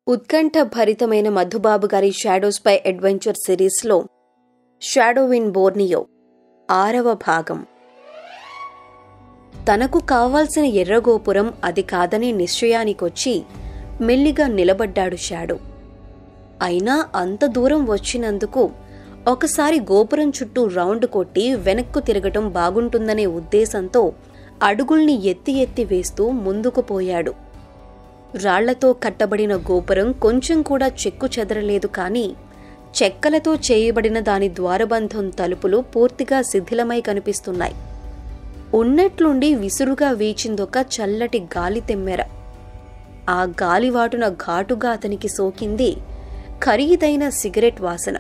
ఉత్కంఠ భరితమైన మధుబాబు గారి షాడోస్ పై అడ్వెంచర్ సిరీస్లో షాడో ఇన్ బోర్నియో ఆరవ భాగం తనకు కావాల్సిన ఎర్రగోపురం అది కాదని నిశ్చయానికొచ్చి మెల్లిగా నిలబడ్డాడు షాడో అయినా అంత దూరం వచ్చినందుకు ఒకసారి గోపురం చుట్టూ రౌండ్ కొట్టి వెనక్కు తిరగటం బాగుంటుందనే ఉద్దేశంతో అడుగుల్ని ఎత్తి ఎత్తి వేస్తూ ముందుకు పోయాడు రాళ్లతో కట్టబడిన గోపురం కొంచెం కూడా చెక్కు చెదరలేదు కాని చెక్కలతో చేయబడిన దాని ద్వారబంధం తలుపులు పూర్తిగా శిథిలమై కనిపిస్తున్నాయి ఉన్నట్లుండి విసురుగా వీచిందొక చల్లటి గాలి తెమ్మెర ఆ గాలివాటున ఘాటుగా అతనికి సోకింది ఖరీదైన సిగరెట్ వాసన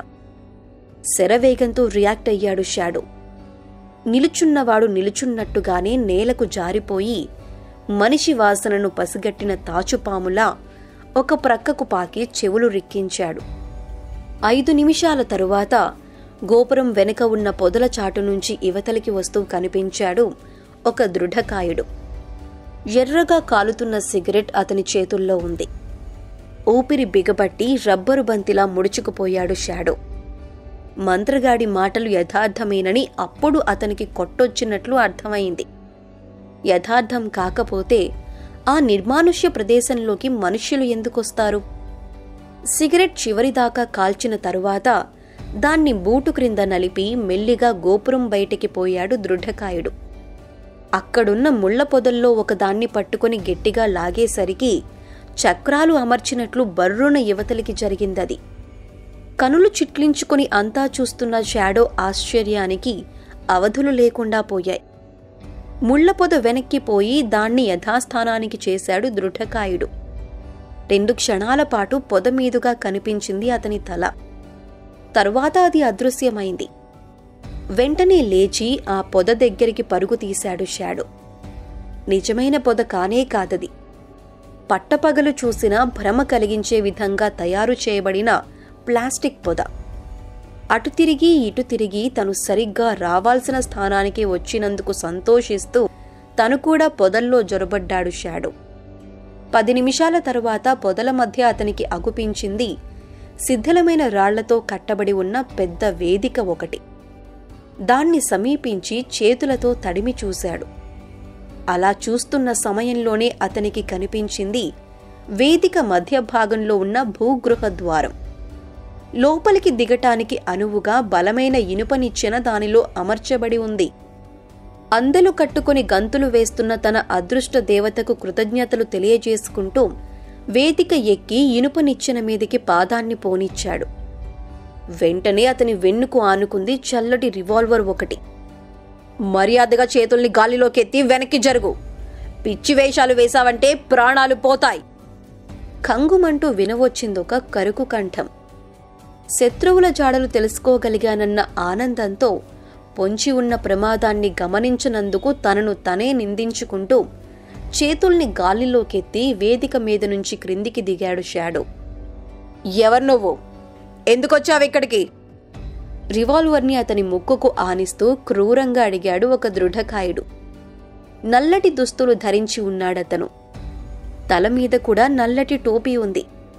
శరవేగంతో రియాక్ట్ అయ్యాడు షాడో నిలుచున్నవాడు నిలుచున్నట్టుగానే నేలకు జారిపోయి మనిషి వాసనను పసిగట్టిన తాచుపాములా ఒక ప్రక్కకు పాకి చెవులు రిక్కించాడు ఐదు నిమిషాల తరువాత గోపురం వెనుక ఉన్న పొదల చాటు నుంచి యువతలికి వస్తూ కనిపించాడు ఒక దృఢకాయుడు ఎర్రగా కాలుతున్న సిగరెట్ అతని చేతుల్లో ఉంది ఊపిరి బిగబట్టి రబ్బరు బంతిలా ముడుచుకుపోయాడు షాడో మంత్రగాడి మాటలు యథార్థమేనని అప్పుడు అతనికి కొట్టొచ్చినట్లు అర్థమైంది యథార్థం కాకపోతే ఆ నిర్మానుష్య ప్రదేశంలోకి మనుష్యులు ఎందుకొస్తారు సిగరెట్ చివరిదాకా కాల్చిన తరువాత దాన్ని బూటు క్రింద నలిపి మెల్లిగా గోపురం బయటికి పోయాడు దృఢకాయుడు అక్కడున్న ముళ్ల పొదల్లో ఒకదాన్ని పట్టుకుని గట్టిగా లాగేసరికి చక్రాలు అమర్చినట్లు బర్రున యువతలికి జరిగిందది కనులు చిట్లించుకుని అంతా చూస్తున్న షాడో ఆశ్చర్యానికి అవధులు లేకుండా పోయాయి ముళ్ల పొద వెనక్కిపోయి దాన్ని యథాస్థానానికి చేశాడు దృఢకాయుడు రెండు క్షణాల పాటు పొద మీదుగా కనిపించింది అతని తల తరువాత అది అదృశ్యమైంది వెంటనే లేచి ఆ పొద దగ్గరికి పరుగు తీశాడు షాడో నిజమైన పొద కానే కాదది పట్టపగలు చూసిన భ్రమ కలిగించే విధంగా తయారు చేయబడిన ప్లాస్టిక్ పొద అటు తిరిగి ఇటు తిరిగి తను సరిగ్గా రావాల్సిన స్థానానికి వచ్చినందుకు సంతోషిస్తూ తను కూడా పొదల్లో జొరబడ్డాడు షాడో పది నిమిషాల తరువాత పొదల మధ్య అతనికి అగుపించింది శిథిలమైన రాళ్లతో కట్టబడి ఉన్న పెద్ద వేదిక ఒకటి దాన్ని సమీపించి చేతులతో తడిమి చూశాడు అలా చూస్తున్న సమయంలోనే అతనికి కనిపించింది వేదిక మధ్య భాగంలో ఉన్న భూగృహ ద్వారం లోపలికి దిగటానికి అనువుగా బలమైన ఇనుపనిచ్చెన దానిలో అమర్చబడి ఉంది అందలు కట్టుకుని గంతులు వేస్తున్న తన అదృష్ట దేవతకు కృతజ్ఞతలు తెలియజేసుకుంటూ వేదిక ఎక్కి ఇనుప నిచ్చెన మీదికి పాదాన్ని పోనిచ్చాడు వెంటనే అతని వెన్నుకు ఆనుకుంది చల్లటి రివాల్వర్ ఒకటి మర్యాదగా చేతుల్ని గాలిలోకెత్తి వెనక్కి జరుగు పిచ్చి వేషాలు వేశావంటే ప్రాణాలు పోతాయి కంగుమంటూ వినవచ్చిందొక కరుకు కంఠం శత్రువుల జాడలు తెలుసుకోగలిగానన్న ఆనందంతో పొంచి ఉన్న ప్రమాదాన్ని గమనించనందుకు తనను తనే నిందించుకుంటూ చేతుల్ని గాలిలోకెత్తి వేదిక మీద నుంచి క్రిందికి దిగాడు షాడో ఎవరు నువ్వు ఎందుకొచ్చావు ఇక్కడికి రివాల్వర్ని అతని ముక్కుకు ఆనిస్తూ క్రూరంగా అడిగాడు ఒక దృఢకాయుడు నల్లటి దుస్తులు ధరించి ఉన్నాడతను తల మీద కూడా నల్లటి టోపీ ఉంది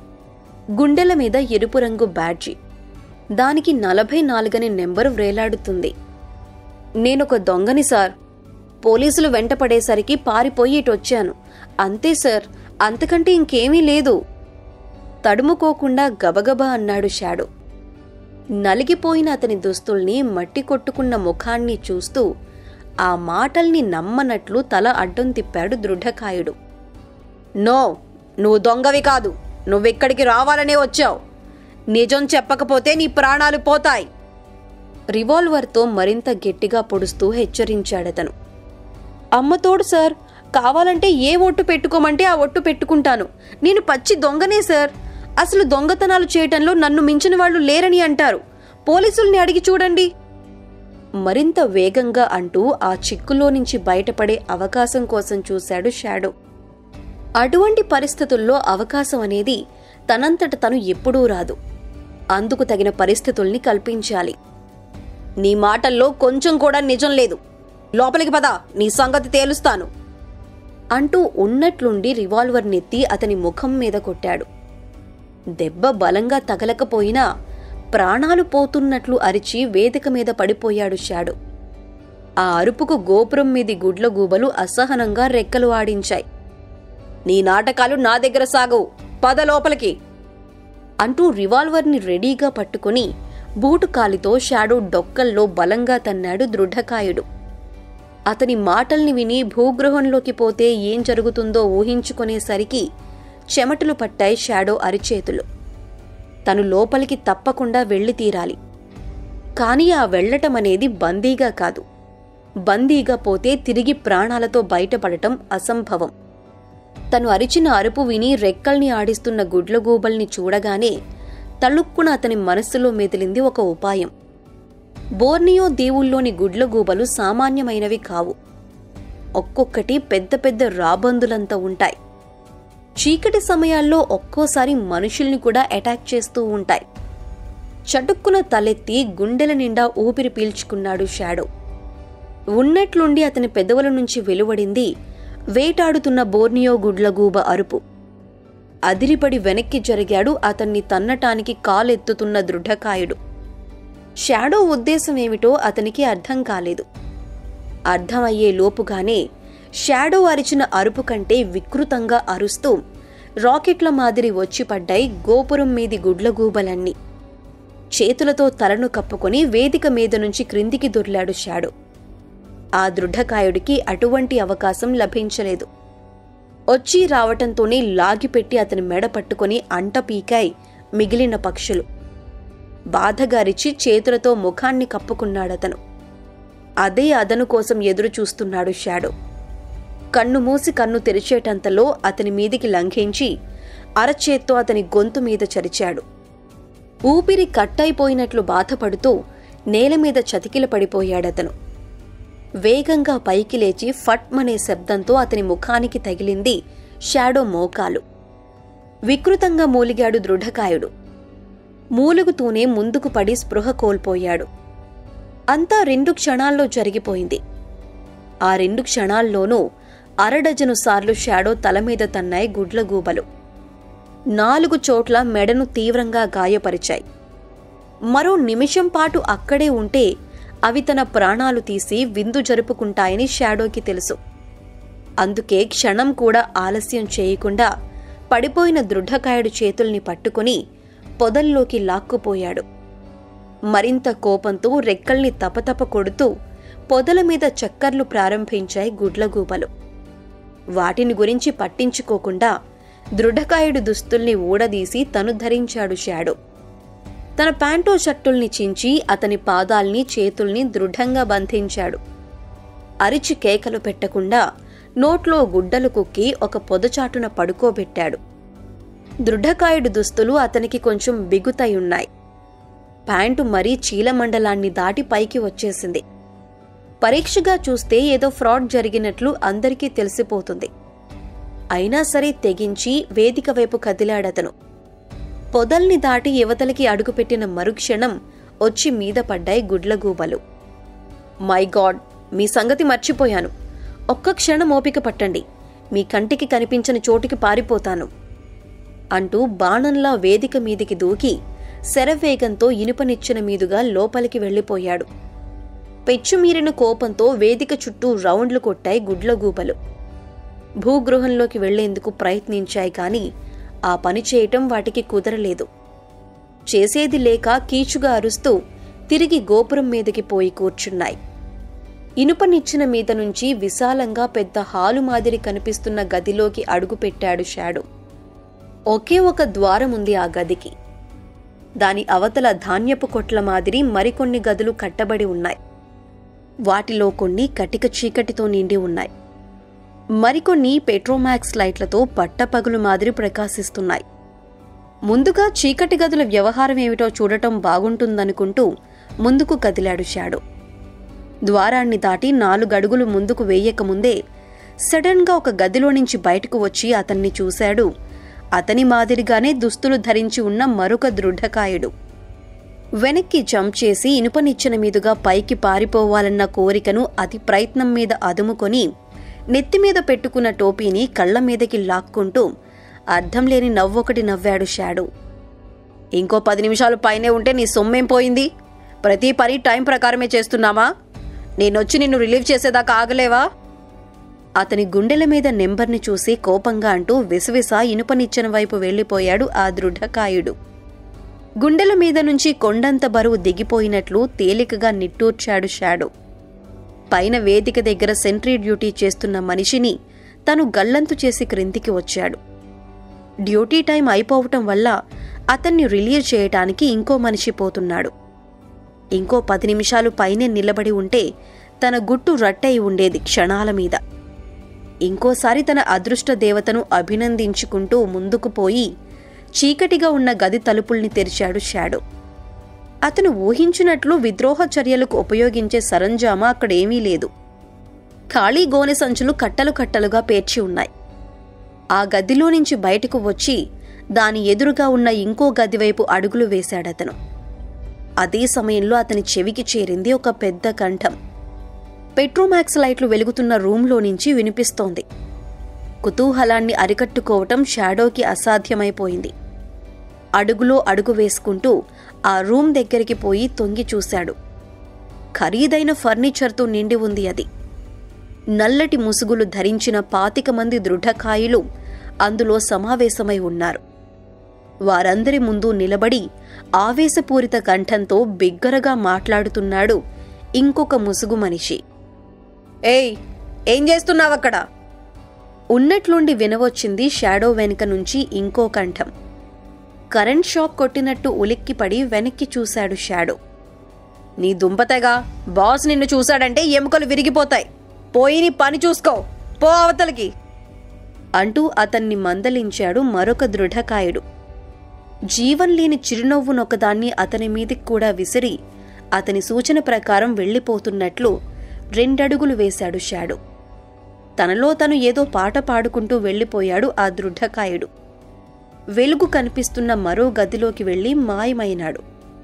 గుండెల మీద ఎరుపు రంగు బ్యాడ్జి దానికి నలభై నాలుగని నెంబరు వ్రేలాడుతుంది నేనొక దొంగని సార్ పోలీసులు వెంటపడేసరికి పారిపోయి ఇటొచ్చాను అంతే సార్ అంతకంటే ఇంకేమీ లేదు తడుముకోకుండా గబగబా అన్నాడు షాడో నలిగిపోయిన అతని దుస్తుల్ని మట్టి కొట్టుకున్న ముఖాన్ని చూస్తూ ఆ మాటల్ని నమ్మనట్లు తల అడ్డం తిప్పాడు దృఢకాయుడు నో నువ్వు దొంగవి కాదు నువ్వెక్కడికి రావాలనే వచ్చావు నిజం చెప్పకపోతే నీ ప్రాణాలు పోతాయి రివాల్వర్తో మరింత గట్టిగా పొడుస్తూ హెచ్చరించాడతను అమ్మతోడు సార్ కావాలంటే ఏ ఒట్టు పెట్టుకోమంటే ఆ ఒట్టు పెట్టుకుంటాను నేను పచ్చి దొంగనే సార్ అసలు దొంగతనాలు చేయటంలో నన్ను మించిన వాళ్ళు లేరని అంటారు పోలీసుల్ని అడిగి చూడండి మరింత వేగంగా అంటూ ఆ చిక్కులో నుంచి బయటపడే అవకాశం కోసం చూశాడు షాడో అటువంటి పరిస్థితుల్లో అవకాశం అనేది తనంతట తను ఎప్పుడూ రాదు అందుకు తగిన పరిస్థితుల్ని కల్పించాలి నీ మాటల్లో కొంచెం కూడా నిజం లేదు లోపలికి పద నీ సంగతి తేలుస్తాను అంటూ ఉన్నట్లుండి రివాల్వర్ నెత్తి అతని ముఖం మీద కొట్టాడు దెబ్బ బలంగా తగలకపోయినా ప్రాణాలు పోతున్నట్లు అరిచి వేదిక మీద పడిపోయాడు షాడో ఆ అరుపుకు గోపురం మీది గుడ్లగూబలు అసహనంగా రెక్కలు ఆడించాయి నీ నాటకాలు నా దగ్గర సాగవు పద లోపలికి అంటూ రివాల్వర్ని రెడీగా పట్టుకుని బూటు కాలితో షాడో డొక్కల్లో బలంగా తన్నాడు దృఢకాయుడు అతని మాటల్ని విని భూగృహంలోకి పోతే ఏం జరుగుతుందో ఊహించుకునేసరికి చెమటలు పట్టాయి షాడో అరిచేతులు తను లోపలికి తప్పకుండా వెళ్ళి తీరాలి కానీ ఆ వెళ్ళటం అనేది బందీగా కాదు బందీగా పోతే తిరిగి ప్రాణాలతో బయటపడటం అసంభవం తను అరిచిన అరుపు విని రెక్కల్ని ఆడిస్తున్న గుడ్లగూబల్ని చూడగానే తళుక్కున అతని మనస్సులో మెదిలింది ఒక ఉపాయం బోర్నియో దీవుల్లోని గుడ్లగూబలు సామాన్యమైనవి కావు ఒక్కొక్కటి పెద్ద పెద్ద రాబందులంత ఉంటాయి చీకటి సమయాల్లో ఒక్కోసారి మనుషుల్ని కూడా అటాక్ చేస్తూ ఉంటాయి చటుక్కున తలెత్తి గుండెల నిండా ఊపిరి పీల్చుకున్నాడు షాడో ఉన్నట్లుండి అతని పెదవుల నుంచి వెలువడింది వేటాడుతున్న బోర్నియో గుడ్లగూబ అరుపు అదిరిపడి వెనక్కి జరిగాడు అతన్ని తన్నటానికి కాలెత్తుతున్న దృఢకాయుడు షాడో ఉద్దేశం ఏమిటో అతనికి అర్థం కాలేదు అర్థమయ్యే లోపుగానే షాడో అరిచిన అరుపు కంటే వికృతంగా అరుస్తూ రాకెట్ల మాదిరి వచ్చి పడ్డాయి గోపురం మీది గుడ్లగూబలన్నీ చేతులతో తలను కప్పుకొని వేదిక మీద నుంచి క్రిందికి దొర్లాడు షాడో ఆ దృఢకాయుడికి అటువంటి అవకాశం లభించలేదు వచ్చి రావటంతోనే లాగిపెట్టి అతని మెడ పట్టుకొని అంట పీకాయి మిగిలిన పక్షులు బాధగారిచి చేతులతో ముఖాన్ని కప్పుకున్నాడతను అదే అదను కోసం ఎదురు చూస్తున్నాడు షాడో కన్ను మూసి కన్ను తెరిచేటంతలో అతని మీదికి లంఘించి అరచేత్తో అతని గొంతు మీద చరిచాడు ఊపిరి కట్టయిపోయినట్లు బాధపడుతూ నేల మీద చతికిల పడిపోయాడతను వేగంగా పైకి లేచి ఫట్మనే శబ్దంతో అతని ముఖానికి తగిలింది షాడో మోకాలు వికృతంగా మూలిగాడు దృఢకాయుడు మూలుగుతూనే ముందుకు పడి స్పృహ కోల్పోయాడు అంతా రెండు క్షణాల్లో జరిగిపోయింది ఆ రెండు క్షణాల్లోనూ అరడజను సార్లు షాడో తల మీద తన్నాయి గుడ్లగూబలు నాలుగు చోట్ల మెడను తీవ్రంగా గాయపరిచాయి మరో నిమిషం పాటు అక్కడే ఉంటే అవి తన ప్రాణాలు తీసి విందు జరుపుకుంటాయని షాడోకి తెలుసు అందుకే క్షణం కూడా ఆలస్యం చేయకుండా పడిపోయిన దృఢకాయుడు చేతుల్ని పట్టుకుని పొదల్లోకి లాక్కుపోయాడు మరింత కోపంతో రెక్కల్ని తపతప కొడుతూ పొదల మీద చక్కర్లు ప్రారంభించాయి గుడ్లగూబలు వాటిని గురించి పట్టించుకోకుండా దృఢకాయుడు దుస్తుల్ని ఊడదీసి తను ధరించాడు షాడో తన ప్యాంటో షర్టుల్ని చించి అతని పాదాల్ని చేతుల్ని దృఢంగా బంధించాడు అరిచి కేకలు పెట్టకుండా నోట్లో గుడ్డలు కుక్కి ఒక పొదచాటున పడుకోబెట్టాడు దృఢకాయుడు దుస్తులు అతనికి కొంచెం బిగుతయున్నాయి ప్యాంటు మరీ చీలమండలాన్ని దాటి పైకి వచ్చేసింది పరీక్షగా చూస్తే ఏదో ఫ్రాడ్ జరిగినట్లు అందరికీ తెలిసిపోతుంది అయినా సరే తెగించి వేదిక వైపు కదిలాడతను పొదల్ని దాటి యువతలకి అడుగుపెట్టిన మరుక్షణం వచ్చి మీద పడ్డాయి గుడ్లగూబలు మై గాడ్ మీ సంగతి మర్చిపోయాను ఒక్క క్షణం ఓపిక పట్టండి మీ కంటికి కనిపించని చోటికి పారిపోతాను అంటూ బాణంలా వేదిక మీదికి దూకి శరవేగంతో ఇనుపనిచ్చెన మీదుగా లోపలికి వెళ్ళిపోయాడు పెచ్చుమీరిన కోపంతో వేదిక చుట్టూ రౌండ్లు కొట్టాయి గుడ్లగూబలు భూగృహంలోకి వెళ్లేందుకు ప్రయత్నించాయి కాని ఆ పని చేయటం వాటికి కుదరలేదు చేసేది లేక కీచుగా అరుస్తూ తిరిగి గోపురం మీదకి పోయి కూర్చున్నాయి ఇనుప నిచ్చెన మీద నుంచి విశాలంగా పెద్ద హాలు మాదిరి కనిపిస్తున్న గదిలోకి అడుగుపెట్టాడు షాడో ఒకే ఒక ద్వారం ఉంది ఆ గదికి దాని అవతల ధాన్యపు కొట్ల మాదిరి మరికొన్ని గదులు కట్టబడి ఉన్నాయి వాటిలో కొన్ని కటిక చీకటితో నిండి ఉన్నాయి మరికొన్ని పెట్రోమాక్స్ లైట్లతో పట్టపగులు మాదిరి ప్రకాశిస్తున్నాయి ముందుగా చీకటి గదుల వ్యవహారం ఏమిటో చూడటం బాగుంటుందనుకుంటూ ముందుకు కదిలాడు షాడో ద్వారాన్ని దాటి నాలుగడుగులు ముందుకు వేయకముందే సడన్గా ఒక గదిలో నుంచి బయటకు వచ్చి అతన్ని చూశాడు అతని మాదిరిగానే దుస్తులు ధరించి ఉన్న మరొక దృఢకాయుడు వెనక్కి జంప్ చేసి ఇనుపనిచ్చెన మీదుగా పైకి పారిపోవాలన్న కోరికను అతి ప్రయత్నం మీద అదుముకొని నెత్తిమీద పెట్టుకున్న టోపీని కళ్ల మీదకి లాక్కుంటూ అర్థం లేని నవ్వొకటి నవ్వాడు షాడో ఇంకో పది నిమిషాలు పైనే ఉంటే నీ సొమ్మేం పోయింది ప్రతి పని టైం ప్రకారమే చేస్తున్నామా నేనొచ్చి నిన్ను రిలీవ్ చేసేదాకా ఆగలేవా అతని గుండెల మీద నెంబర్ని చూసి కోపంగా అంటూ విసవిస ఇనుపనిచ్చెన వైపు వెళ్ళిపోయాడు ఆ దృఢకాయుడు గుండెల మీద నుంచి కొండంత బరువు దిగిపోయినట్లు తేలికగా నిట్టూర్చాడు షాడో పైన వేదిక దగ్గర సెంట్రీ డ్యూటీ చేస్తున్న మనిషిని తను గల్లంతు చేసి క్రిందికి వచ్చాడు డ్యూటీ టైం అయిపోవటం వల్ల అతన్ని రిలీవ్ చేయటానికి ఇంకో మనిషి పోతున్నాడు ఇంకో పది నిమిషాలు పైనే నిలబడి ఉంటే తన గుట్టు రట్టయి ఉండేది క్షణాల మీద ఇంకోసారి తన అదృష్ట దేవతను అభినందించుకుంటూ ముందుకు పోయి చీకటిగా ఉన్న గది తలుపుల్ని తెరిచాడు షాడో అతను ఊహించినట్లు విద్రోహ చర్యలకు ఉపయోగించే సరంజామా అక్కడేమీ లేదు ఖాళీ గోనె సంచులు కట్టలు కట్టలుగా పేర్చి ఉన్నాయి ఆ గదిలో నుంచి బయటకు వచ్చి దాని ఎదురుగా ఉన్న ఇంకో గది వైపు అడుగులు వేశాడతను అదే సమయంలో అతని చెవికి చేరింది ఒక పెద్ద కంఠం పెట్రోమాక్స్ లైట్లు వెలుగుతున్న రూంలో నుంచి వినిపిస్తోంది కుతూహలాన్ని అరికట్టుకోవటం షాడోకి అసాధ్యమైపోయింది అడుగులో అడుగు వేసుకుంటూ ఆ రూమ్ దగ్గరికి పోయి తొంగి చూశాడు ఖరీదైన ఫర్నిచర్తో నిండి ఉంది అది నల్లటి ముసుగులు ధరించిన పాతిక మంది దృఢకాయులు అందులో సమావేశమై ఉన్నారు వారందరి ముందు నిలబడి ఆవేశపూరిత కంఠంతో బిగ్గరగా మాట్లాడుతున్నాడు ఇంకొక ముసుగు మనిషి ఏయ్ ఏం చేస్తున్నావక్కడ ఉన్నట్లుండి వినవచ్చింది షాడో వెనుక నుంచి ఇంకో కంఠం కరెంట్ షాక్ కొట్టినట్టు ఉలిక్కిపడి వెనక్కి చూశాడు షాడో నీ దుంపతెగా బాస్ నిన్ను చూశాడంటే ఎముకలు విరిగిపోతాయి పోయి నీ పని చూసుకో పో అవతలికి అంటూ అతన్ని మందలించాడు మరొక దృఢకాయుడు జీవం లేని చిరునవ్వునొకదాన్ని అతని మీదికి కూడా విసిరి అతని సూచన ప్రకారం వెళ్ళిపోతున్నట్లు రెండడుగులు వేశాడు షాడు తనలో తను ఏదో పాట పాడుకుంటూ వెళ్ళిపోయాడు ఆ దృఢకాయుడు వెలుగు కనిపిస్తున్న మరో గదిలోకి వెళ్లి మాయమైనాడు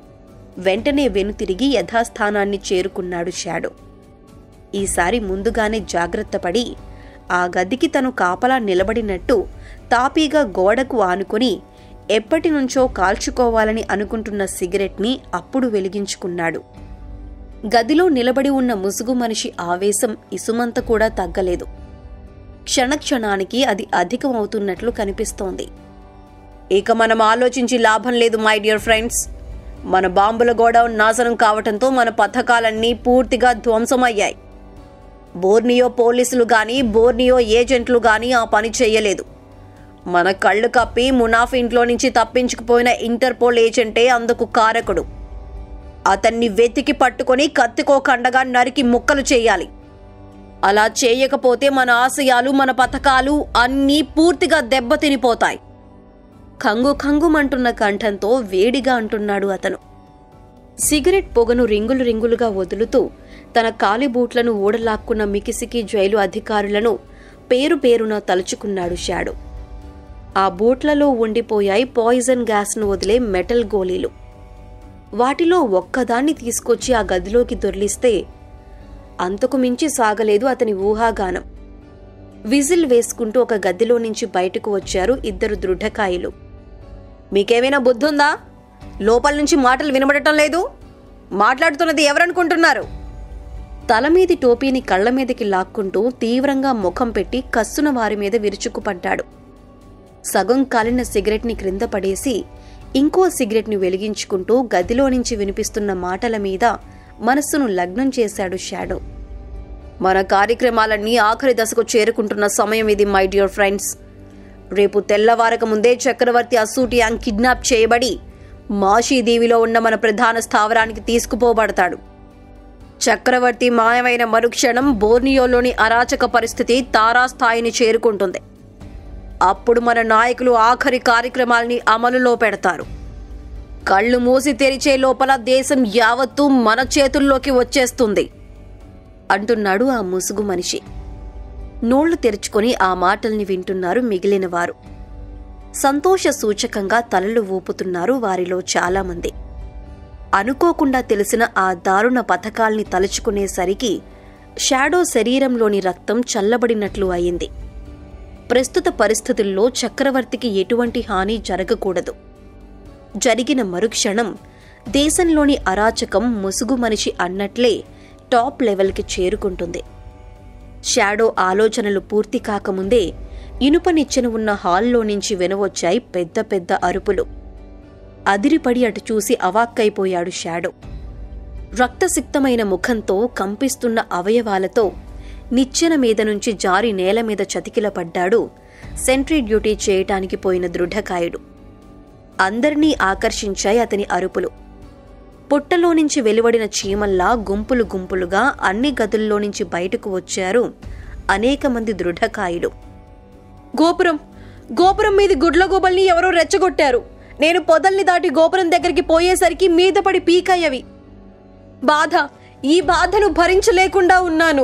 వెంటనే వెనుతిరిగి యథాస్థానాన్ని చేరుకున్నాడు షాడో ఈసారి ముందుగానే జాగ్రత్తపడి ఆ గదికి తను కాపలా నిలబడినట్టు తాపీగా గోడకు ఆనుకుని ఎప్పటినుంచో కాల్చుకోవాలని అనుకుంటున్న సిగరెట్ని అప్పుడు వెలిగించుకున్నాడు గదిలో నిలబడి ఉన్న ముసుగు మనిషి ఆవేశం ఇసుమంత కూడా తగ్గలేదు క్షణక్షణానికి అది అధికమవుతున్నట్లు కనిపిస్తోంది ఇక మనం ఆలోచించి లాభం లేదు మై డియర్ ఫ్రెండ్స్ మన బాంబుల గోడౌన్ నాశనం కావటంతో మన పథకాలన్నీ పూర్తిగా ధ్వంసమయ్యాయి బోర్నియో పోలీసులు గాని బోర్నియో ఏజెంట్లు గాని ఆ పని చెయ్యలేదు మన కళ్ళు కప్పి మునాఫ్ ఇంట్లో నుంచి తప్పించుకుపోయిన ఇంటర్పోల్ ఏజెంటే అందుకు కారకుడు అతన్ని వెతికి పట్టుకొని కత్తికోకండగా నరికి ముక్కలు చేయాలి అలా చేయకపోతే మన ఆశయాలు మన పథకాలు అన్నీ పూర్తిగా దెబ్బతినిపోతాయి కంగు కంగుమంటున్న కంఠంతో వేడిగా అంటున్నాడు అతను సిగరెట్ పొగను రింగులు రింగులుగా వదులుతూ తన కాలి బూట్లను ఊడలాక్కున్న మికిసికి జైలు అధికారులను పేరు పేరున తలుచుకున్నాడు షాడో ఆ బూట్లలో ఉండిపోయాయి పాయిజన్ గ్యాస్ను వదిలే మెటల్ గోళీలు వాటిలో ఒక్కదాన్ని తీసుకొచ్చి ఆ గదిలోకి దొర్లిస్తే అంతకు మించి సాగలేదు అతని ఊహాగానం విజిల్ వేసుకుంటూ ఒక గదిలో నుంచి బయటకు వచ్చారు ఇద్దరు దృఢకాయలు మీకేమైనా బుద్ధుందా లోపల నుంచి మాటలు వినబడటం లేదు మాట్లాడుతున్నది ఎవరనుకుంటున్నారు తల మీది టోపీని కళ్ళ మీదకి లాక్కుంటూ తీవ్రంగా ముఖం పెట్టి కస్సున వారి మీద విరుచుకుపడ్డాడు సగం కాలిన సిగరెట్ని క్రింద పడేసి ఇంకో సిగరెట్ని వెలిగించుకుంటూ గదిలో నుంచి వినిపిస్తున్న మాటల మీద మనస్సును లగ్నం చేశాడు షాడో మన కార్యక్రమాలన్నీ ఆఖరి దశకు చేరుకుంటున్న సమయం ఇది మై డియర్ ఫ్రెండ్స్ రేపు తెల్లవారక ముందే చక్రవర్తి అసూటియాంగ్ కిడ్నాప్ చేయబడి మాషీదేవిలో ఉన్న మన ప్రధాన స్థావరానికి తీసుకుపోబడతాడు చక్రవర్తి మాయమైన మరుక్షణం బోర్నియోలోని అరాచక పరిస్థితి తారాస్థాయిని చేరుకుంటుంది అప్పుడు మన నాయకులు ఆఖరి కార్యక్రమాల్ని అమలులో పెడతారు కళ్ళు మూసి తెరిచే లోపల దేశం యావత్తూ మన చేతుల్లోకి వచ్చేస్తుంది అంటున్నాడు ఆ ముసుగు మనిషి నోళ్లు తెరుచుకొని ఆ మాటల్ని వింటున్నారు మిగిలిన వారు సంతోష సూచకంగా తలలు ఊపుతున్నారు వారిలో చాలామంది అనుకోకుండా తెలిసిన ఆ దారుణ పథకాల్ని తలుచుకునేసరికి షాడో శరీరంలోని రక్తం చల్లబడినట్లు అయింది ప్రస్తుత పరిస్థితుల్లో చక్రవర్తికి ఎటువంటి హాని జరగకూడదు జరిగిన మరుక్షణం దేశంలోని అరాచకం ముసుగు మనిషి అన్నట్లే టాప్ లెవెల్కి చేరుకుంటుంది షాడో ఆలోచనలు పూర్తి కాకముందే ఇనుప నిచ్చెన ఉన్న హాల్లో నుంచి వినవచ్చాయి పెద్ద పెద్ద అరుపులు అదిరిపడి అటు చూసి అవాక్కైపోయాడు షాడో రక్తసిక్తమైన ముఖంతో కంపిస్తున్న అవయవాలతో నిచ్చెన మీద నుంచి జారి నేల మీద చతికిలపడ్డాడు సెంట్రీ డ్యూటీ చేయటానికి పోయిన దృఢకాయుడు అందర్నీ ఆకర్షించాయి అతని అరుపులు పుట్టలో నుంచి వెలువడిన చీమల్లా గుంపులు గుంపులుగా అన్ని గదుల్లో నుంచి బయటకు వచ్చారు అనేక మంది దృఢకాయులు గోపురం గోపురం మీది గుడ్లగూబల్ని ఎవరో రెచ్చగొట్టారు నేను పొదల్ని దాటి గోపురం దగ్గరికి పోయేసరికి మీద పడి పీకయ్యవి బాధ ఈ బాధను భరించలేకుండా ఉన్నాను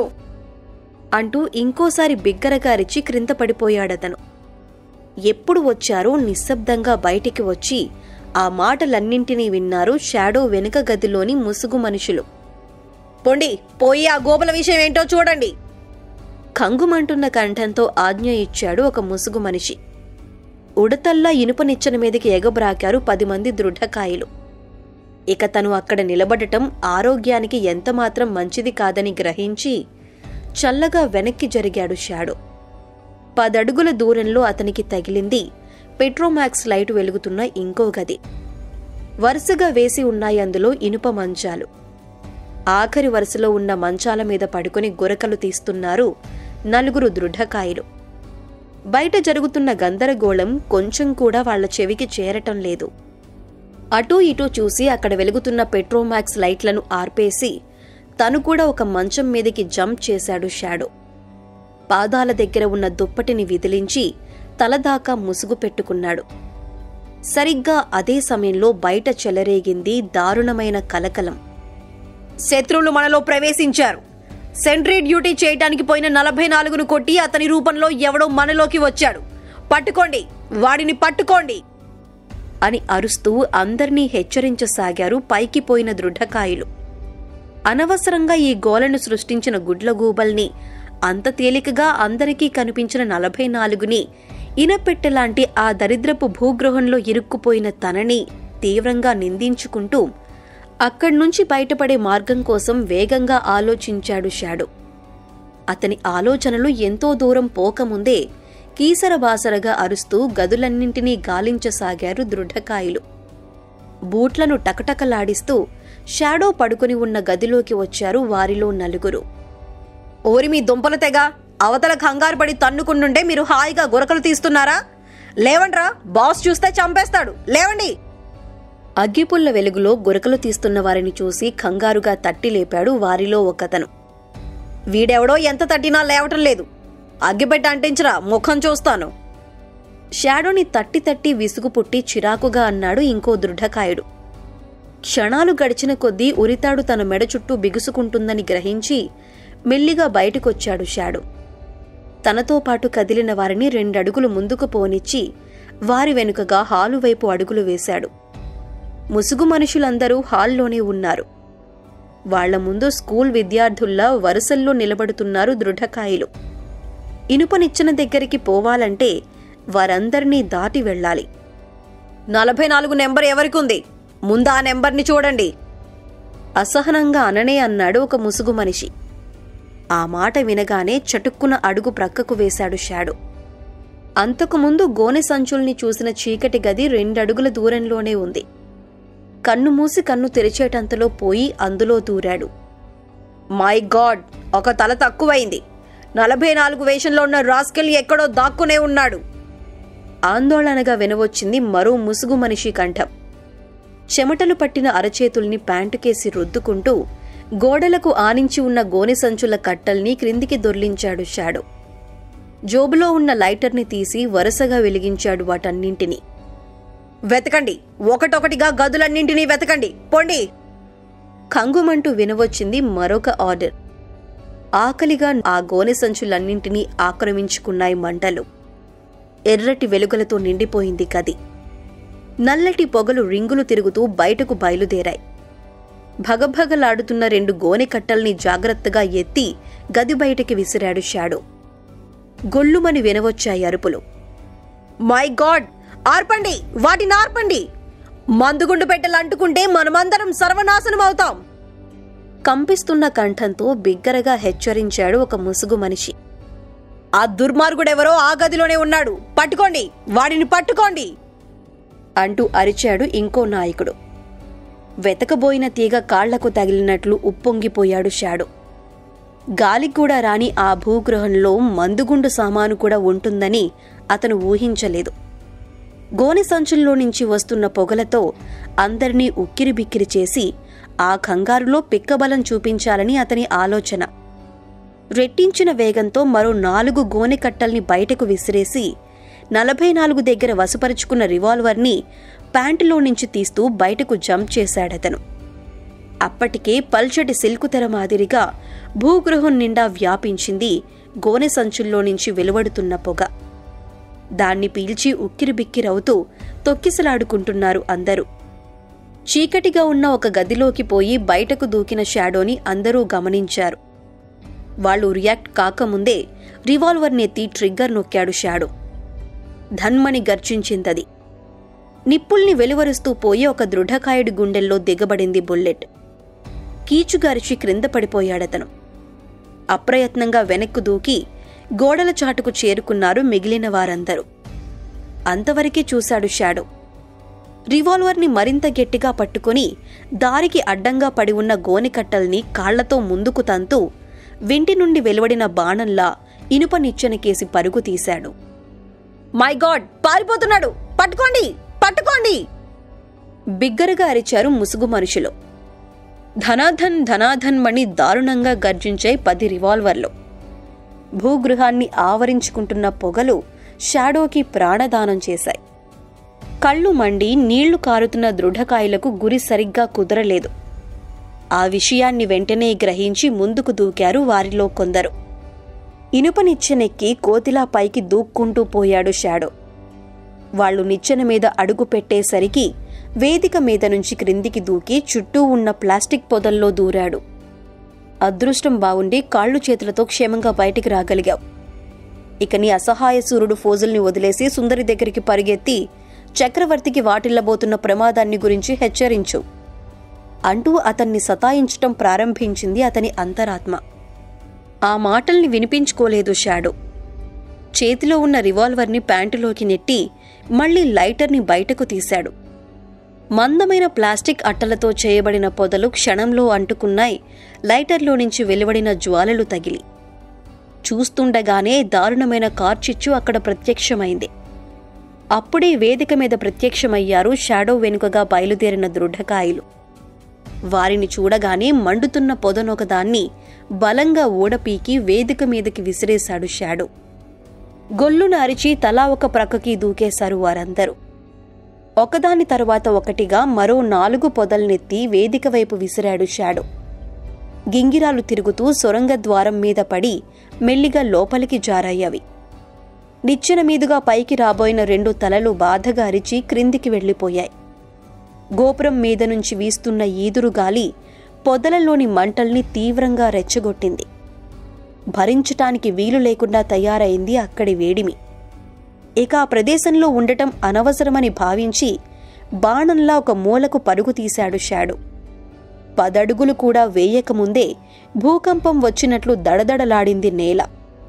అంటూ ఇంకోసారి బిగ్గరగారిచి క్రింద పడిపోయాడతను ఎప్పుడు వచ్చారో నిశ్శబ్దంగా బయటికి వచ్చి ఆ మాటలన్నింటినీ విన్నారు షాడో వెనుక గదిలోని ముసుగు మనుషులు పొండి పోయి ఆ గోపుల విషయం ఏంటో చూడండి కంగుమంటున్న కంఠంతో ఆజ్ఞ ఇచ్చాడు ఒక ముసుగు మనిషి ఉడతల్లా ఇనుప నిచ్చెన మీదకి ఎగబ్రాకారు పది మంది దృఢకాయలు ఇక తను అక్కడ నిలబడటం ఆరోగ్యానికి ఎంతమాత్రం మంచిది కాదని గ్రహించి చల్లగా వెనక్కి జరిగాడు షాడో పదడుగుల దూరంలో అతనికి తగిలింది పెట్రోమాక్స్ లైటు వెలుగుతున్న ఇంకో గది వరుసగా వేసి ఉన్నాయి అందులో ఇనుప మంచాలు ఆఖరి వరుసలో ఉన్న మంచాల మీద పడుకొని గురకలు తీస్తున్నారు నలుగురు దృఢకాయలు బయట జరుగుతున్న గందరగోళం కొంచెం కూడా వాళ్ల చెవికి చేరటం లేదు అటూ ఇటూ చూసి అక్కడ వెలుగుతున్న పెట్రోమాక్స్ లైట్లను ఆర్పేసి తను కూడా ఒక మంచం మీదకి జంప్ చేశాడు షాడో పాదాల దగ్గర ఉన్న దుప్పటిని విదిలించి తలదాకా ముసుగు పెట్టుకున్నాడు సరిగ్గా అదే సమయంలో బయట చెలరేగింది దారుణమైన కలకలం శత్రువులు మనలో ప్రవేశించారు సెంట్రీ డ్యూటీ చేయటానికి పోయిన నలభై నాలుగును కొట్టి అతని రూపంలో ఎవడో మనలోకి వచ్చాడు పట్టుకోండి వాడిని పట్టుకోండి అని అరుస్తూ అందర్నీ హెచ్చరించసాగారు పైకి పోయిన దృఢకాయులు అనవసరంగా ఈ గోలను సృష్టించిన గుడ్లగూబల్ని అంత తేలికగా అందరికీ కనిపించిన నలభై నాలుగుని ఇనపెట్టెలాంటి ఆ దరిద్రపు భూగృహంలో ఇరుక్కుపోయిన తనని తీవ్రంగా నిందించుకుంటూ అక్కడి నుంచి బయటపడే మార్గం కోసం వేగంగా ఆలోచించాడు షాడో అతని ఆలోచనలు ఎంతో దూరం పోకముందే కీసరబాసరగా అరుస్తూ గదులన్నింటినీ గాలించసాగారు దృఢకాయలు బూట్లను టకటకలాడిస్తూ షాడో పడుకుని ఉన్న గదిలోకి వచ్చారు వారిలో నలుగురు ఓరి మీ దుంపల తెగ అవతల కంగారు పడి తన్నుకుంటుంటే మీరు హాయిగా గురకలు తీస్తున్నారా లేవండ్రా బాస్ చూస్తే చంపేస్తాడు లేవండి అగ్గిపుల్ల వెలుగులో గురకలు తీస్తున్న వారిని చూసి కంగారుగా తట్టి లేపాడు వారిలో ఒకతను వీడెవడో ఎంత తట్టినా లేవటం లేదు అగ్గిపెట్ట అంటించరా ముఖం చూస్తాను షాడోని తట్టి తట్టి విసుగు పుట్టి చిరాకుగా అన్నాడు ఇంకో దృఢకాయుడు క్షణాలు గడిచిన కొద్దీ ఉరితాడు తన మెడ చుట్టూ బిగుసుకుంటుందని గ్రహించి మెల్లిగా బయటకొచ్చాడు షాడో తనతో పాటు కదిలిన వారిని రెండడుగులు ముందుకు పోనిచ్చి వారి వెనుకగా హాలు వైపు అడుగులు వేశాడు ముసుగు మనుషులందరూ హాల్లోనే ఉన్నారు వాళ్ల ముందు స్కూల్ విద్యార్థుల్లా వరుసల్లో నిలబడుతున్నారు దృఢకాయలు ఇనుపనిచ్చిన దగ్గరికి పోవాలంటే వారందర్నీ దాటి వెళ్ళాలి నలభై నాలుగు నెంబర్ ఎవరికుంది ముందు ఆ నెంబర్ని చూడండి అసహనంగా అననే అన్నాడు ఒక ముసుగు మనిషి ఆ మాట వినగానే చటుక్కున అడుగు ప్రక్కకు వేశాడు షాడు అంతకుముందు గోనె సంచుల్ని చూసిన చీకటి గది రెండడుగుల దూరంలోనే ఉంది కన్ను మూసి కన్ను తెరిచేటంతలో పోయి అందులో దూరాడు మై గాడ్ ఒక తల తక్కువైంది నలభై నాలుగు వేషంలో ఉన్న రాస్కెల్ ఎక్కడో దాక్కునే ఉన్నాడు ఆందోళనగా వినవచ్చింది మరో ముసుగు మనిషి కంఠం చెమటలు పట్టిన అరచేతుల్ని ప్యాంటుకేసి రుద్దుకుంటూ గోడలకు ఆనించి ఉన్న గోనె సంచుల కట్టల్ని క్రిందికి దొర్లించాడు షాడో జోబులో ఉన్న లైటర్ని తీసి వరుసగా వెలిగించాడు వాటన్నింటినీ వెతకండి ఒకటొకటిగా గదులన్నింటినీ వెతకండి పొండి కంగుమంటూ వినవచ్చింది మరొక ఆర్డర్ ఆకలిగా ఆ గోనె సంచులన్నింటినీ ఆక్రమించుకున్నాయి మంటలు ఎర్రటి వెలుగులతో నిండిపోయింది గది నల్లటి పొగలు రింగులు తిరుగుతూ బయటకు బయలుదేరాయి భగభగలాడుతున్న రెండు గోనె కట్టల్ని జాగ్రత్తగా ఎత్తి గది బయటికి విసిరాడు షాడో గొల్లుమని వినవచ్చాయి అరుపులు మై గాడ్ ఆర్పండి వాటిని ఆర్పండి మందుగుండు పెట్టెలు అంటుకుంటే మనమందరం సర్వనాశనం అవుతాం కంపిస్తున్న కంఠంతో బిగ్గరగా హెచ్చరించాడు ఒక ముసుగు మనిషి ఆ దుర్మార్గుడెవరో ఆ గదిలోనే ఉన్నాడు పట్టుకోండి వాడిని పట్టుకోండి అంటూ అరిచాడు ఇంకో నాయకుడు వెతకబోయిన తీగ కాళ్లకు తగిలినట్లు ఉప్పొంగిపోయాడు షాడు గాలికి కూడా రాని ఆ భూగృహంలో మందుగుండు సామాను కూడా ఉంటుందని అతను ఊహించలేదు గోనె సంచుల్లో నుంచి వస్తున్న పొగలతో అందరినీ ఉక్కిరిబిక్కిరి చేసి ఆ కంగారులో పిక్కబలం చూపించాలని అతని ఆలోచన రెట్టించిన వేగంతో మరో నాలుగు గోనె కట్టల్ని బయటకు విసిరేసి నలభై నాలుగు దగ్గర వసపరుచుకున్న రివాల్వర్ని ప్యాంటులో నుంచి తీస్తూ బయటకు జంప్ చేశాడతను అప్పటికే పల్చటి సిల్కు తెర మాదిరిగా భూగృహం నిండా వ్యాపించింది గోనె సంచుల్లో నుంచి వెలువడుతున్న పొగ దాన్ని పీల్చి ఉక్కిరిబిక్కిరవుతూ తొక్కిసలాడుకుంటున్నారు అందరూ చీకటిగా ఉన్న ఒక గదిలోకి పోయి బయటకు దూకిన షాడోని అందరూ గమనించారు వాళ్ళు రియాక్ట్ కాకముందే రివాల్వర్నెత్తి ట్రిగ్గర్ నొక్కాడు షాడో ధన్మని గర్జించిందది నిప్పుల్ని వెలువరుస్తూ పోయి ఒక దృఢకాయుడి గుండెల్లో దిగబడింది బుల్లెట్ కీచుగారిచి క్రింద పడిపోయాడతను అప్రయత్నంగా వెనక్కు దూకి గోడల చాటుకు చేరుకున్నారు మిగిలిన వారందరూ అంతవరకే చూశాడు షాడో రివాల్వర్ని మరింత గట్టిగా పట్టుకుని దారికి అడ్డంగా పడి ఉన్న గోనెకట్టల్ని కాళ్లతో ముందుకు తంతూ వింటి నుండి వెలువడిన బాణంలా ఇనుప నిచ్చెనకేసి పరుగు తీశాడు మై గాడ్ పారిపోతున్నాడు పట్టుకోండి పట్టుకోండి బిగ్గరగా అరిచారు ముసుగు మనుషులు ధనాధన్ ధనాధన్ మణి దారుణంగా గర్జించే పది రివాల్వర్లు భూగృహాన్ని ఆవరించుకుంటున్న పొగలు షాడోకి ప్రాణదానం చేశాయి కళ్ళు మండి నీళ్లు కారుతున్న దృఢకాయలకు గురి సరిగ్గా కుదరలేదు ఆ విషయాన్ని వెంటనే గ్రహించి ముందుకు దూకారు వారిలో కొందరు ఇనుప నిచ్చెనెక్కి కోతిలా పైకి దూక్కుంటూ పోయాడు షాడో వాళ్ళు నిచ్చెన మీద అడుగు పెట్టేసరికి వేదిక మీద నుంచి క్రిందికి దూకి చుట్టూ ఉన్న ప్లాస్టిక్ పొదల్లో దూరాడు అదృష్టం బావుండి కాళ్ళు చేతులతో క్షేమంగా బయటికి రాగలిగావు ఇక నీ అసహాయ సూర్యుడు ఫోజుల్ని వదిలేసి సుందరి దగ్గరికి పరిగెత్తి చక్రవర్తికి వాటిల్లబోతున్న ప్రమాదాన్ని గురించి హెచ్చరించు అంటూ అతన్ని సతాయించటం ప్రారంభించింది అతని అంతరాత్మ ఆ మాటల్ని వినిపించుకోలేదు షాడో చేతిలో ఉన్న రివాల్వర్ని ప్యాంటులోకి నెట్టి మళ్ళీ లైటర్ని బయటకు తీశాడు మందమైన ప్లాస్టిక్ అట్టలతో చేయబడిన పొదలు క్షణంలో అంటుకున్నాయి లైటర్లో నుంచి వెలువడిన జ్వాలలు తగిలి చూస్తుండగానే దారుణమైన కార్చిచ్చు అక్కడ ప్రత్యక్షమైంది అప్పుడే వేదిక మీద ప్రత్యక్షమయ్యారు షాడో వెనుకగా బయలుదేరిన దృఢకాయలు వారిని చూడగానే మండుతున్న పొదనొకదాన్ని బలంగా ఊడపీకి వేదిక మీదకి విసిరేశాడు షాడో గొల్లున అరిచి తలా ఒక ప్రక్కకి దూకేశారు వారందరూ ఒకదాని తరువాత ఒకటిగా మరో నాలుగు పొదల్నెత్తి వేదిక వైపు విసిరాడు షాడో గింగిరాలు తిరుగుతూ సొరంగ ద్వారం మీద పడి మెల్లిగా లోపలికి జారయ్యవి నిచ్చెన మీదుగా పైకి రాబోయిన రెండు తలలు బాధగా అరిచి క్రిందికి వెళ్ళిపోయాయి గోపురం మీద నుంచి వీస్తున్న ఈదురు గాలి పొదలలోని మంటల్ని తీవ్రంగా రెచ్చగొట్టింది భరించటానికి వీలు లేకుండా తయారైంది అక్కడి వేడిమి ఇక ఆ ప్రదేశంలో ఉండటం అనవసరమని భావించి బాణంలా ఒక మూలకు పరుగు తీశాడు షాడు పదడుగులు కూడా వేయకముందే భూకంపం వచ్చినట్లు దడదడలాడింది నేల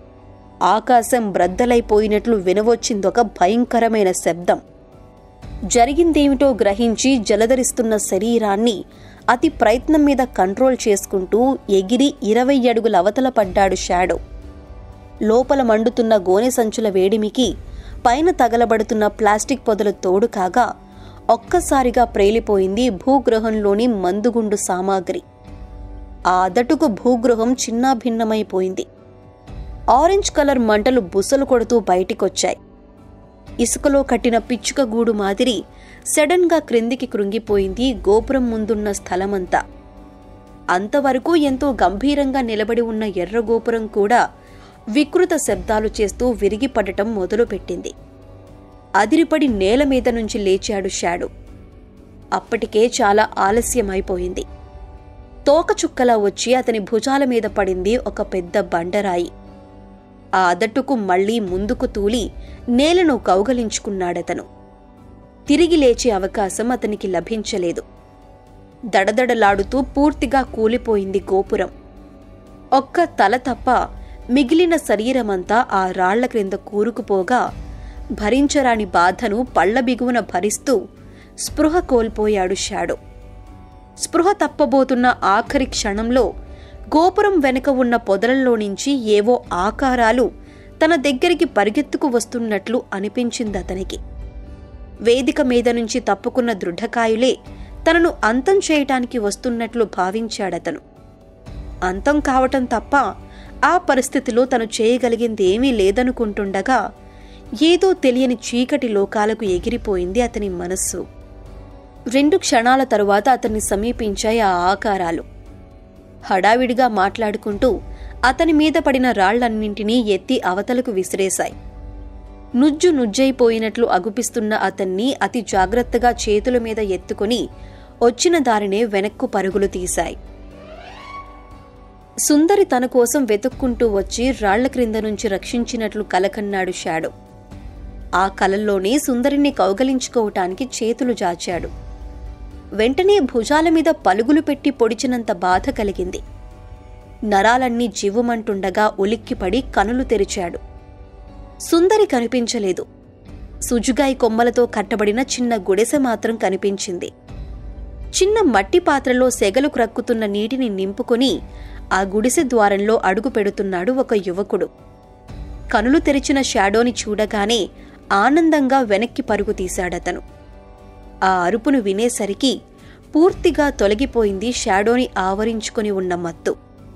ఆకాశం బ్రద్దలైపోయినట్లు వినవచ్చిందొక భయంకరమైన శబ్దం జరిగిందేమిటో గ్రహించి జలధరిస్తున్న శరీరాన్ని అతి ప్రయత్నం మీద కంట్రోల్ చేసుకుంటూ ఎగిరి ఇరవై అడుగుల అవతల పడ్డాడు షాడో లోపల మండుతున్న గోనె సంచుల వేడిమికి పైన తగలబడుతున్న ప్లాస్టిక్ పొదలు తోడు కాగా ఒక్కసారిగా ప్రేలిపోయింది భూగృహంలోని మందుగుండు సామాగ్రి ఆ అదటుకు భూగృహం చిన్నాభిన్నమైపోయింది ఆరెంజ్ కలర్ మంటలు బుసలు కొడుతూ బయటికొచ్చాయి ఇసుకలో కట్టిన పిచ్చుక గూడు మాదిరి సడన్గా క్రిందికి కృంగిపోయింది గోపురం ముందున్న స్థలమంతా అంతవరకు ఎంతో గంభీరంగా నిలబడి ఉన్న ఎర్ర గోపురం కూడా వికృత శబ్దాలు చేస్తూ విరిగిపడటం మొదలుపెట్టింది అదిరిపడి నేల మీద నుంచి లేచాడు షాడు అప్పటికే చాలా ఆలస్యమైపోయింది తోకచుక్కలా వచ్చి అతని భుజాల మీద పడింది ఒక పెద్ద బండరాయి ఆ అదట్టుకు మళ్లీ ముందుకు తూలి నేలను కౌగలించుకున్నాడతను తిరిగి లేచే అవకాశం అతనికి లభించలేదు దడదడలాడుతూ పూర్తిగా కూలిపోయింది గోపురం ఒక్క తల తప్ప మిగిలిన శరీరమంతా ఆ రాళ్ల క్రింద కూరుకుపోగా భరించరాని బాధను పళ్ల బిగువున భరిస్తూ స్పృహ కోల్పోయాడు షాడో స్పృహ తప్పబోతున్న ఆఖరి క్షణంలో గోపురం వెనుక ఉన్న పొదలలో నుంచి ఏవో ఆకారాలు తన దగ్గరికి పరిగెత్తుకు వస్తున్నట్లు అనిపించింది అతనికి వేదిక మీద నుంచి తప్పుకున్న దృఢకాయులే తనను అంతం చేయటానికి వస్తున్నట్లు భావించాడతను అంతం కావటం తప్ప ఆ పరిస్థితిలో తను చేయగలిగింది ఏమీ లేదనుకుంటుండగా ఏదో తెలియని చీకటి లోకాలకు ఎగిరిపోయింది అతని మనస్సు రెండు క్షణాల తరువాత అతన్ని సమీపించాయి ఆ ఆకారాలు హడావిడిగా మాట్లాడుకుంటూ అతని మీద పడిన రాళ్లన్నింటినీ ఎత్తి అవతలకు విసిరేశాయి నుజ్జు నుజ్జైపోయినట్లు అగుపిస్తున్న అతన్ని అతి జాగ్రత్తగా చేతుల మీద ఎత్తుకుని వచ్చిన దారినే వెనక్కు పరుగులు తీశాయి సుందరి తన కోసం వెతుక్కుంటూ వచ్చి రాళ్ల క్రింద నుంచి రక్షించినట్లు కలకన్నాడు షాడో ఆ కలల్లోనే సుందరిని కౌగలించుకోవటానికి చేతులు జాచాడు వెంటనే భుజాల మీద పలుగులు పెట్టి పొడిచినంత బాధ కలిగింది నరాలన్నీ జివ్వుమంటుండగా ఉలిక్కిపడి కనులు తెరిచాడు సుందరి కనిపించలేదు సుజుగాయి కొమ్మలతో కట్టబడిన చిన్న గుడిసె మాత్రం కనిపించింది చిన్న మట్టి పాత్రలో సెగలు క్రక్కుతున్న నీటిని నింపుకొని ఆ గుడిసె ద్వారంలో అడుగు పెడుతున్నాడు ఒక యువకుడు కనులు తెరిచిన షాడోని చూడగానే ఆనందంగా వెనక్కి పరుగు తీశాడతను ఆ అరుపును వినేసరికి పూర్తిగా తొలగిపోయింది షాడోని ఆవరించుకొని ఉన్న మత్తు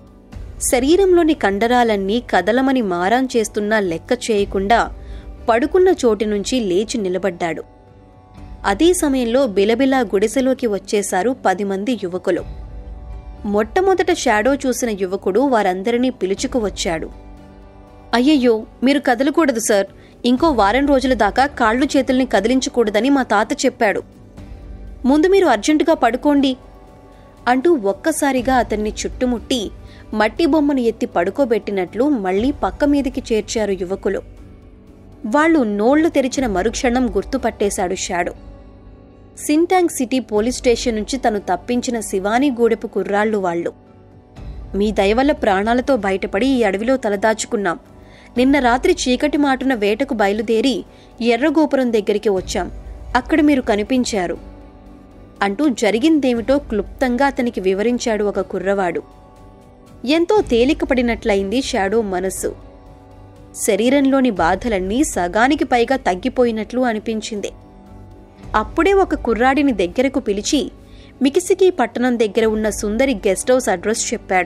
శరీరంలోని కండరాలన్నీ కదలమని మారాం చేస్తున్నా లెక్క చేయకుండా పడుకున్న చోటి నుంచి లేచి నిలబడ్డాడు అదే సమయంలో బిలబిలా గుడిసెలోకి వచ్చేశారు పది మంది యువకులు మొట్టమొదట షాడో చూసిన యువకుడు వారందరినీ పిలుచుకు వచ్చాడు అయ్యయ్యో మీరు కదలకూడదు సార్ ఇంకో వారం రోజుల దాకా కాళ్ళు చేతుల్ని కదిలించకూడదని మా తాత చెప్పాడు ముందు మీరు అర్జెంటుగా పడుకోండి అంటూ ఒక్కసారిగా అతన్ని చుట్టుముట్టి మట్టి బొమ్మను ఎత్తి పడుకోబెట్టినట్లు మళ్లీ పక్క మీదికి చేర్చారు యువకులు వాళ్ళు నోళ్లు తెరిచిన మరుక్షణం గుర్తుపట్టేశాడు Shadow Sintang city police station నుంచి తను తప్పించిన శివాని గూడెపు కుర్రాళ్ళు వాళ్ళు మీ దయవల్ల ప్రాణాలతో బయటపడి ఈ అడవిలో తలదాచుకున్నాం నిన్న రాత్రి చీకటి మాటున వేటకు బయలుదేరి ఎర్రగోపురం దగ్గరికి వచ్చాం అక్కడ మీరు కనిపించారు అంటూ జరిగిందేమిటో క్లుప్తంగా అతనికి వివరించాడు ఒక కుర్రవాడు ఎంతో తేలికపడినట్లయింది షాడో మనస్సు శరీరంలోని బాధలన్నీ సగానికి పైగా తగ్గిపోయినట్లు అనిపించింది అప్పుడే ఒక కుర్రాడిని దగ్గరకు పిలిచి మికిసికి పట్టణం దగ్గర ఉన్న సుందరి గెస్ట్ హౌస్ అడ్రస్ చెప్పాడు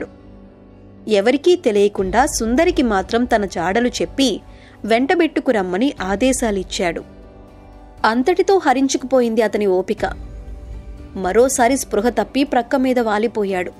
ఎవరికీ తెలియకుండా సుందరికి మాత్రం తన జాడలు చెప్పి వెంటబెట్టుకు రమ్మని ఆదేశాలిచ్చాడు అంతటితో హరించుకుపోయింది అతని ఓపిక మరోసారి స్పృహ తప్పి ప్రక్క మీద వాలిపోయాడు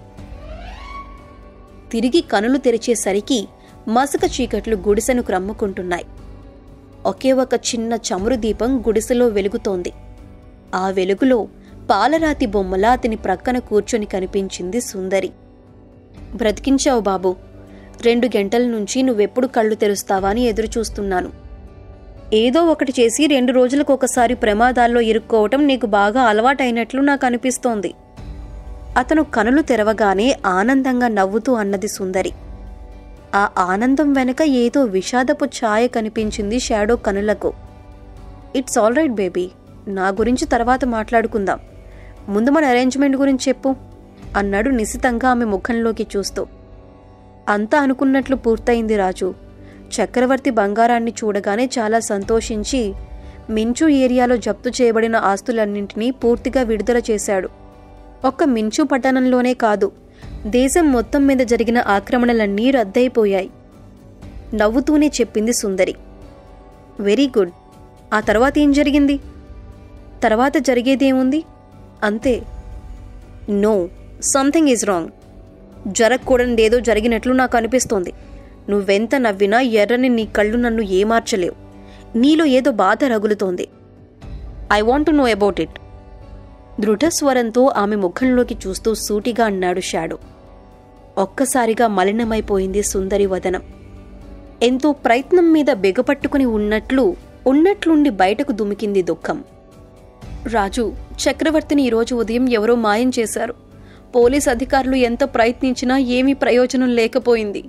తిరిగి కనులు తెరిచేసరికి మసక చీకట్లు గుడిసెను క్రమ్ముకుంటున్నాయి ఒకే ఒక చిన్న చమురు దీపం గుడిసెలో వెలుగుతోంది ఆ వెలుగులో పాలరాతి బొమ్మలా అతని ప్రక్కన కూర్చొని కనిపించింది సుందరి బ్రతికించావు బాబు రెండు గంటల నుంచి నువ్వెప్పుడు కళ్ళు తెరుస్తావా అని ఎదురు చూస్తున్నాను ఏదో ఒకటి చేసి రెండు రోజులకు ఒకసారి ప్రమాదాల్లో ఇరుక్కోవటం నీకు బాగా అలవాటైనట్లు నాకు అనిపిస్తోంది అతను కనులు తెరవగానే ఆనందంగా నవ్వుతూ అన్నది సుందరి ఆ ఆనందం వెనుక ఏదో విషాదపు ఛాయ కనిపించింది షాడో కనులకు ఇట్స్ ఆల్ రైట్ బేబీ నా గురించి తర్వాత మాట్లాడుకుందాం ముందు మన అరేంజ్మెంట్ గురించి చెప్పు అన్నాడు నిశితంగా ఆమె ముఖంలోకి చూస్తూ అంతా అనుకున్నట్లు పూర్తయింది రాజు చక్రవర్తి బంగారాన్ని చూడగానే చాలా సంతోషించి మించు ఏరియాలో జప్తు చేయబడిన ఆస్తులన్నింటినీ పూర్తిగా విడుదల చేశాడు ఒక్క మించు పట్టణంలోనే కాదు దేశం మొత్తం మీద జరిగిన ఆక్రమణలన్నీ రద్దయిపోయాయి నవ్వుతూనే చెప్పింది సుందరి వెరీ గుడ్ ఆ తర్వాత ఏం జరిగింది తర్వాత జరిగేదేముంది అంతే నో సంథింగ్ ఈజ్ రాంగ్ జరగకూడనిదేదో జరిగినట్లు నాకు అనిపిస్తోంది నువ్వెంత నవ్వినా ఎర్రని నీ కళ్ళు నన్ను ఏమార్చలేవు నీలో ఏదో బాధ రగులుతోంది I want to know about it దృఢస్వరంతో ఆమె ముఖంలోకి చూస్తూ సూటిగా అన్నాడు షాడో ఒక్కసారిగా మలినమైపోయింది సుందరి వదనం ఎంతో ప్రయత్నం మీద బిగపట్టుకుని ఉన్నట్లు ఉన్నట్లుండి బయటకు దుమికింది దుఃఖం రాజు చక్రవర్తిని ఈరోజు ఉదయం ఎవరో మాయం చేశారు పోలీస్ అధికారులు ఎంత ప్రయత్నించినా ఏమీ ప్రయోజనం లేకపోయింది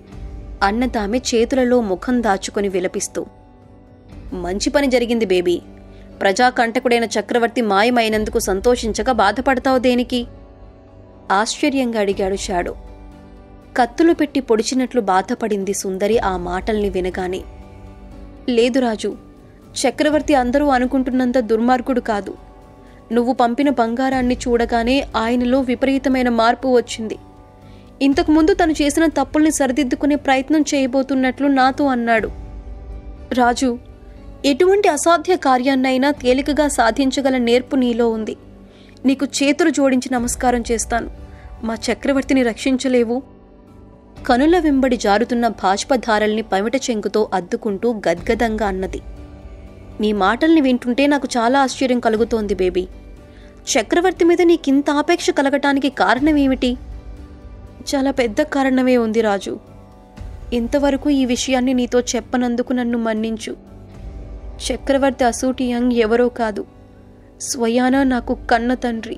అన్నదామె చేతులలో ముఖం దాచుకొని విలపిస్తూ మంచి పని జరిగింది బేబీ ప్రజాకంటకుడైన చక్రవర్తి మాయమైనందుకు సంతోషించక బాధపడతావు దేనికి ఆశ్చర్యంగా అడిగాడు షాడో కత్తులు పెట్టి పొడిచినట్లు బాధపడింది సుందరి ఆ మాటల్ని వినగానే లేదు రాజు చక్రవర్తి అందరూ అనుకుంటున్నంత దుర్మార్గుడు కాదు నువ్వు పంపిన బంగారాన్ని చూడగానే ఆయనలో విపరీతమైన మార్పు వచ్చింది ఇంతకుముందు తను చేసిన తప్పుల్ని సరిదిద్దుకునే ప్రయత్నం చేయబోతున్నట్లు నాతో అన్నాడు రాజు ఎటువంటి అసాధ్య కార్యాన్నైనా తేలికగా సాధించగల నేర్పు నీలో ఉంది నీకు చేతులు జోడించి నమస్కారం చేస్తాను మా చక్రవర్తిని రక్షించలేవు కనుల వెంబడి జారుతున్న బాష్పధారల్ని పమిట చెంగుతో అద్దుకుంటూ గద్గదంగా అన్నది నీ మాటల్ని వింటుంటే నాకు చాలా ఆశ్చర్యం కలుగుతోంది బేబీ చక్రవర్తి మీద నీకింత ఆపేక్ష కలగటానికి కారణమేమిటి చాలా పెద్ద కారణమే ఉంది రాజు ఇంతవరకు ఈ విషయాన్ని నీతో చెప్పనందుకు నన్ను మన్నించు చక్రవర్తి అసూటియంగ్ ఎవరో కాదు స్వయాన నాకు కన్న తండ్రి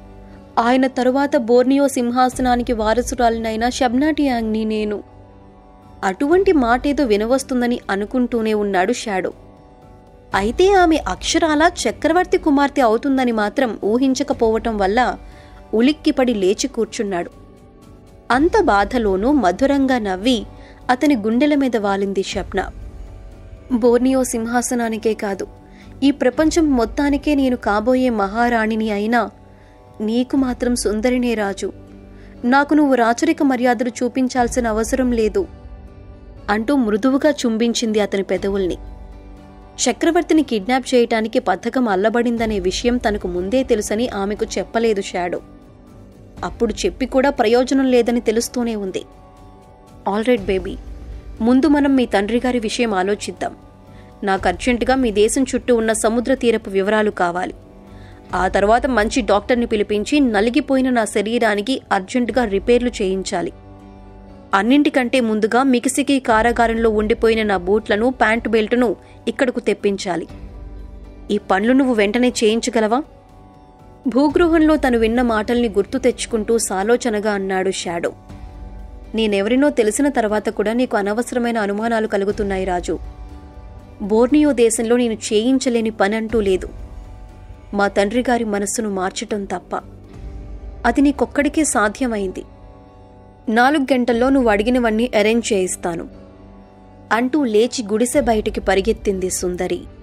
ఆయన తరువాత బోర్నియో సింహాసనానికి వారసురాలినైన షబ్నాటియాంగ్ని నేను అటువంటి మాటేదో వినవస్తుందని అనుకుంటూనే ఉన్నాడు షాడో అయితే ఆమె అక్షరాల చక్రవర్తి కుమార్తె అవుతుందని మాత్రం ఊహించకపోవటం వల్ల ఉలిక్కిపడి లేచి కూర్చున్నాడు అంత బాధలోనూ మధురంగా నవ్వి అతని గుండెల మీద వాలింది షప్న బోర్నియో సింహాసనానికే కాదు ఈ ప్రపంచం మొత్తానికే నేను కాబోయే మహారాణిని అయినా నీకు మాత్రం సుందరినే రాజు నాకు నువ్వు రాచరిక మర్యాదలు చూపించాల్సిన అవసరం లేదు అంటూ మృదువుగా చుంబించింది అతని పెదవుల్ని చక్రవర్తిని కిడ్నాప్ చేయటానికి పథకం అల్లబడిందనే విషయం తనకు ముందే తెలుసని ఆమెకు చెప్పలేదు షాడో అప్పుడు చెప్పి కూడా ప్రయోజనం లేదని తెలుస్తూనే ఉంది ఆల్రైట్ బేబీ ముందు మనం మీ తండ్రి గారి విషయం ఆలోచిద్దాం నాకు అర్జెంటుగా మీ దేశం చుట్టూ ఉన్న సముద్ర తీరపు వివరాలు కావాలి ఆ తర్వాత మంచి డాక్టర్ని పిలిపించి నలిగిపోయిన నా శరీరానికి అర్జెంటుగా రిపేర్లు చేయించాలి అన్నింటికంటే ముందుగా మికిసికి కారాగారంలో ఉండిపోయిన నా బూట్లను ప్యాంటు బెల్టును ఇక్కడకు తెప్పించాలి ఈ పనులు నువ్వు వెంటనే చేయించగలవా భూగృహంలో తను విన్న మాటల్ని గుర్తు తెచ్చుకుంటూ సాలోచనగా అన్నాడు షాడో నేనెవరినో తెలిసిన తర్వాత కూడా నీకు అనవసరమైన అనుమానాలు కలుగుతున్నాయి రాజు బోర్నియో దేశంలో నేను చేయించలేని పనంటూ లేదు మా తండ్రి గారి మనస్సును మార్చటం తప్ప అది నీకొక్కడికే సాధ్యమైంది నాలుగు గంటల్లో నువ్వు అడిగినవన్నీ అరేంజ్ చేయిస్తాను అంటూ లేచి గుడిసె బయటికి పరిగెత్తింది సుందరి